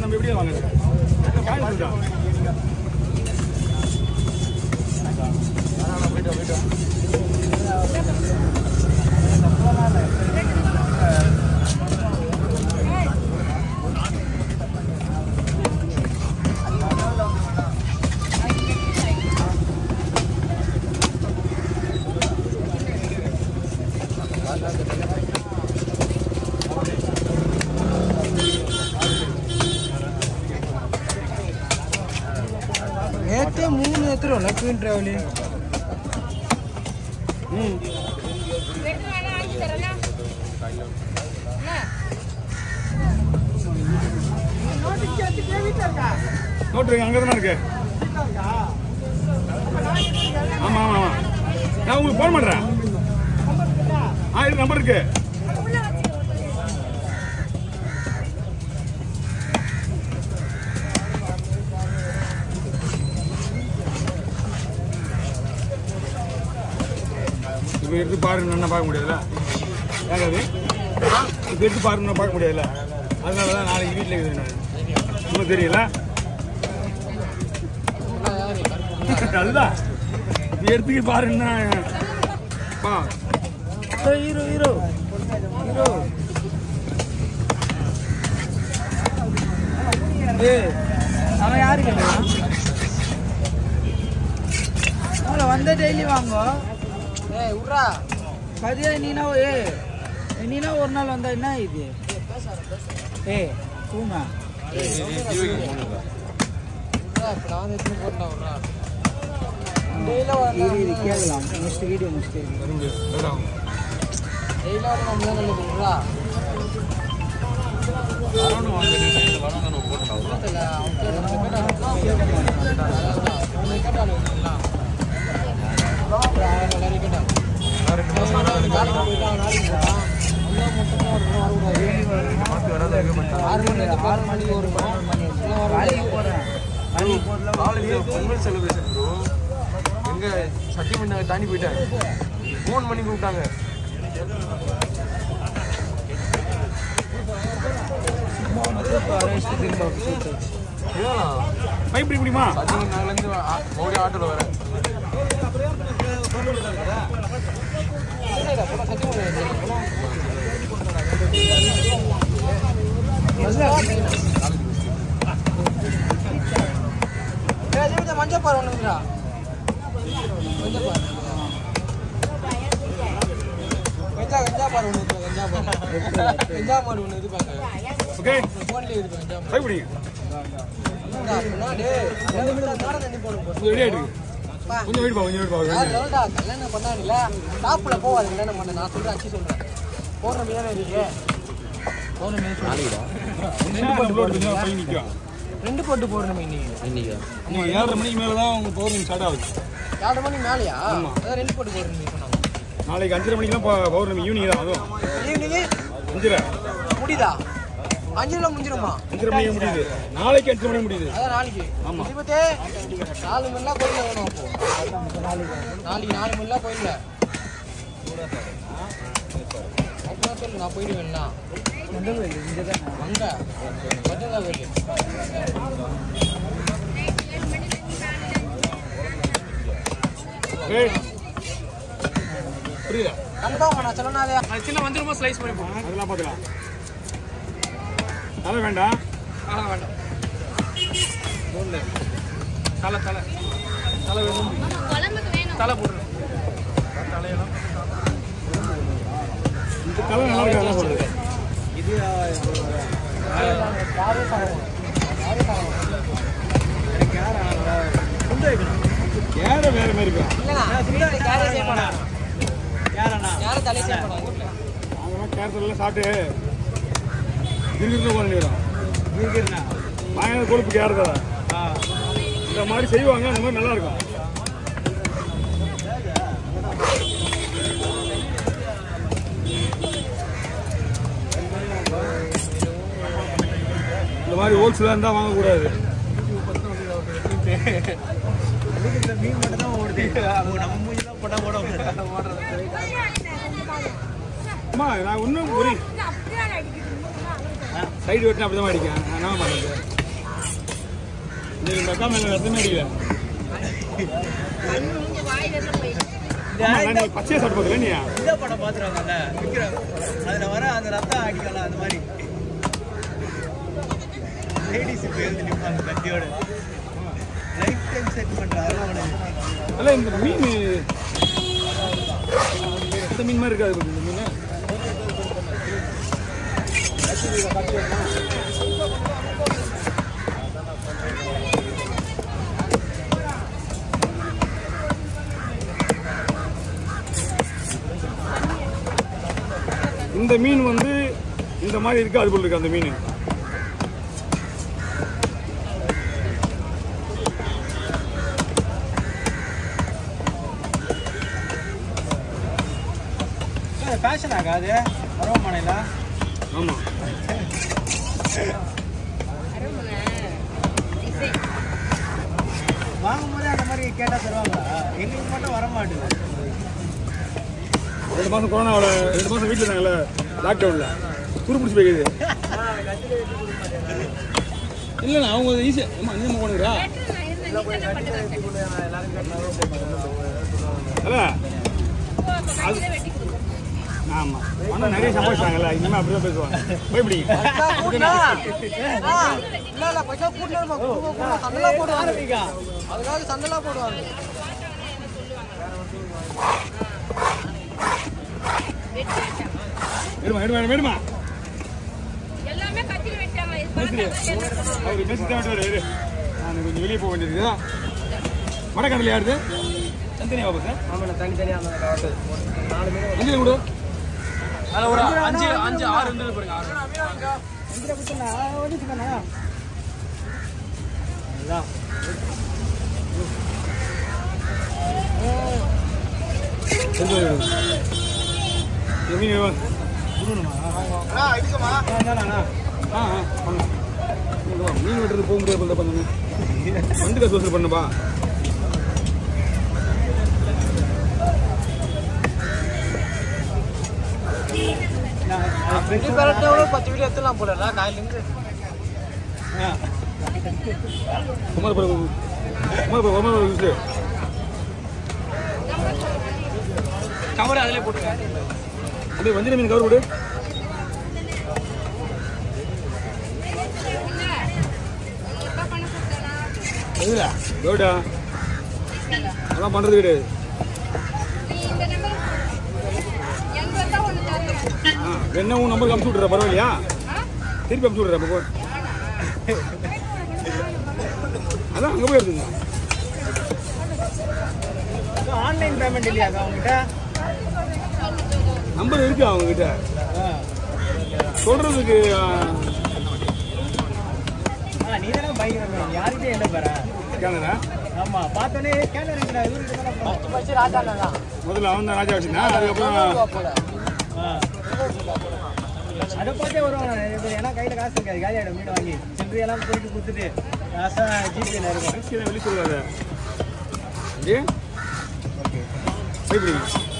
நம்ம எப்படியே வாங்குறது காய் சொல்றா நேற்றே மூணு எடுத்துருவோம்ல குயின் ட்ராவலி ம் நோட்டு இருக்கு அங்கே தானே இருக்கு ஆமாம் ஆமாம் ஆமாம் நான் உங்களுக்கு ஃபோன் பண்ணுறேன் ஆ இது நம்பர் இருக்கு இப்போ எடுத்து பாருங்க நான் பார்க்க முடியாதுல்ல ஏங்க அது இப்போ எடுத்து பாருங்க நான் பார்க்க முடியாதுல்ல அதனால தான் நாளைக்கு வீட்டில் இருக்குது நான் உங்களுக்கு தெரியல அதுதான் இது எடுத்துக்கி பாருங்கன்னா பா ஹீரோ ஹீரோ ஹீரோ ஏய் அவன் யாரு கேட்டான் அவளை வந்த டெய்லி வாங்கோ ஏய் விட்றா கதியா நீனா ஏ நீனா ஒரு நாள் வந்தா என்ன இது ஏய் தூங்க இரு இரு கேட்கலாம் நெக்ஸ்ட் வீடியோ நெக்ஸ்ட் ஆறு மணிக்கு ஒரு பதினொரு மணி வேலைக்கு போகிறேன் வேலைக்கு போகிறதுல காலேஜ் பொங்கல் செலிப்ரேஷன் ப்ரோ எங்க சத்தியமன் நகர் தாண்டி போயிட்டேன் ஃபோன் பண்ணி கூப்பிட்டாங்க திரும்ப இதெல்லாம் பைப் பிடிக்க முடியுமா சத்தியமன் நகர்லேருந்து மறுபடியும் ஆட்டோவில் வரேன் மஞ்சப்பார் ஒண்ணுங்களா மஞ்சப்பார் கஞ்சா கஞ்சா பார் ஒன்று இருக்கு கஞ்சா பார் கஞ்சா மாடு ஒன்று இருப்பாங்க ஓகே ஃபோன்லேயே இருக்கு கஞ்சா பைப் பிடிங்க மாடு தண்ணி போடும் கொஞ்சம் ரெடி ஆகிட்டு கொஞ்சம் வெயிட் பா கொஞ்சம் வெயிட் பா யார் லெவல்டா கல்யாணம் பண்ணாங்கல்ல டாப்ல போவாது கல்யாணம் பண்ண நான் சொல்றேன் அச்சி சொல்றேன் போன மீதானே இருக்கு போன கொஞ்சம் பையன் நிற்கும் ரெண்டு போட்டு போடணும் இன்னைக்கு நீங்க ஏழரை மணிக்கு மேலே தான் உங்கள் பௌர்ணமி ஸ்டார்ட் ஆகுது ஏழு மணி மேலையா அதான் ரெண்டு போட்டு போடணும் சொன்னாங்க நாளைக்கு அஞ்சரை மணிக்கு தான் பௌர்ணமி ஈவினிங் தான் அதுவும் ஈவினிங் அஞ்சரை முடியுதா அஞ்சு கிலோ முடிஞ்சிருமா அஞ்சரை மணிக்கு முடியுது நாளைக்கு அஞ்சரை மணிக்கு முடியுது அதான் நாளைக்கு ஆமா. இருபத்தே நாலு மணிலாம் கோயிலில் வேணும் அப்போ நாளைக்கு நாலு மணிலாம் கோயிலில் அப்புறம் சொல்லு நான் போயிடுவேன்ல எந்த கோயில் இங்கே தான் அங்கே பத்திரதா கோயில் ஏய் புரியுதா கன்ஃபார்ம் நான் சொன்னாதே சின்ன வந்துருமா ஸ்லைஸ் பண்ணி போடுறேன் அதெல்லாம் பார்த்துக்கலாம் தலை வேண்டாம் ஆ வேண்டாம் ஒன்று தலை தலை தலை வேணும் தலை போடுறேன் தலையெல்லாம் இந்த தலை நல்லா இருக்கு அதான் சொல்றது ஏற வேற மாதிரி இருக்கும் யாரும் தலையை செய்ய மாட்டாங்க அதெல்லாம் கேரளத்தில் சாப்பிட்டு திருவிழா பண்ணிடுறோம் பயங்கர கொழுப்பு கேரளா இந்த மாதிரி செய்வாங்க அந்த மாதிரி நல்லா இருக்கும் இந்த மாதிரி ஹோல்சேலாக இருந்தால் வாங்கக்கூடாது மீன் மட்டும் தான் ஓடுது நம்ம மூஞ்சி தான் போட்டா போட அம்மா நான் இன்னும் ஒரு சைடு வெட்டினா அப்படி தான் அடிக்கும் நான் என்ன பண்ணுறது இந்த அக்கா மேலே ரத்தமே அடிக்கல ஆமா, நான் நீ பச்சையை சாப்பிட்டு பார்க்கல நீ இந்த படம் பார்த்துருவாங்கல்ல விக்ரம் அதுல வர அந்த ரத்தம் அடிக்கலாம் அந்த மாதிரி லேடிஸ் இப்போ எழுதி நிற்பாங்க கத்தியோட லைஃப் டைம் செட் பண்ற அதெல்லாம் உனக்கு அல்ல இந்த மீன் இந்த மீன் மாதிரி இருக்காது பாரு இந்த மீன் இந்த மீன் வந்து இந்த மாதிரி இருக்கு அது போல இருக்கு அந்த மீன் ஃபேஷன் ஆகாது அரோமனையில் ஆமா வாங்கும்போது அந்த மாதிரி கேட்டால் தருவாங்களா எங்களுக்கு மட்டும் வர மாட்டேங்குது ரெண்டு மாசம் கொரோனாவில் ரெண்டு மாசம் வீட்டில் இருந்தாங்கல்ல லாக்டவுனில் துரு பிடிச்சி போய்க்குது இல்லைண்ணா அவங்க ஈஸியாக அம்மா நீ போனுங்கிறா அல்ல ஆமாம் ஆனால் நிறைய சம்பாதிச்சாங்கல்ல இனிமேல் அப்படி தான் பேசுவாங்க பயப்படிங்க இல்ல இல்ல பைசா கூட்டணும் சண்டெல்லாம் போடுவாங்க அதுக்காக சண்டெல்லாம் போடுவாங்க எடுமா எடுமா எடுமா எல்லாமே கத்திரி வெட்டாங்க இது மேஸ்திரி பார்த்தாங்க அவர் மேஸ்திரி தான் விட்டு இரு நான் கொஞ்சம் வெளியே போக வேண்டியது வடக்கடல யாருது தனித்தனியா பாப்பா சார் ஆமாண்ணா தனித்தனியாக அஞ்சு கொடு அதில் ஒரு அஞ்சு அஞ்சு ஆறு இருந்தது பாருங்க ஆறு கொஞ்சம் இரு. இந்த மீன் எவ்வளவு? ஆ ஆ பண்ணு இங்க வா, மீன் வெட்டுறது போக முடியாது போல பண்ணுங்க வண்டு காசு வசூல் பண்ணுப்பா பத்து வீடியோ எடுத்துலாம் போடல காயிலிருந்து குமார் பிரபு குமார் பிரபு குமார் பிரபு கவர் அதிலே போட்டுருங்க அப்படியே வஞ்சிர மீன் கவர் கொடு எதுல கவுடா அதெல்லாம் பண்றது கிடையாது இந்த நம்பர் எண்பது தான் ஒன்று தரணும் ஆ என்ன உன் நம்பருக்கு அமுச்சு விட்ற பரவாயில்லையா திருப்பி அமுச்சு விட்ற அப்போ அதான் அங்கே போய் எடுத்துங்க ஆன்லைன் பேமெண்ட் இல்லையா அவங்ககிட்ட நம்பர் இருக்கு அவங்க கிட்ட சொல்றதுக்கு ஆ, ஆ நீ தானே பயங்கரம் யாருக்கிட்டே என்ன பாரு ஸ்கேனரா ஆமா பார்த்தோன்னே கேனர் இருக்கிற இவருக்கு பத்து பச்சு ராஜா தான் முதல்ல அவன் தான் ராஜா வச்சிருந்தா அதுக்கப்புறம் அதை பார்த்தே வருவாங்க நிறைய பேர் ஏன்னா கையில் காசு இருக்காது காலி ஆகிடும் மீன் வாங்கி சில்லறை எல்லாம் போயிட்டு கொடுத்துட்டு காசாக ஜிபேல இருக்கும் வெளியே சொல்லுவாங்க ஏன் பயப்படுங்க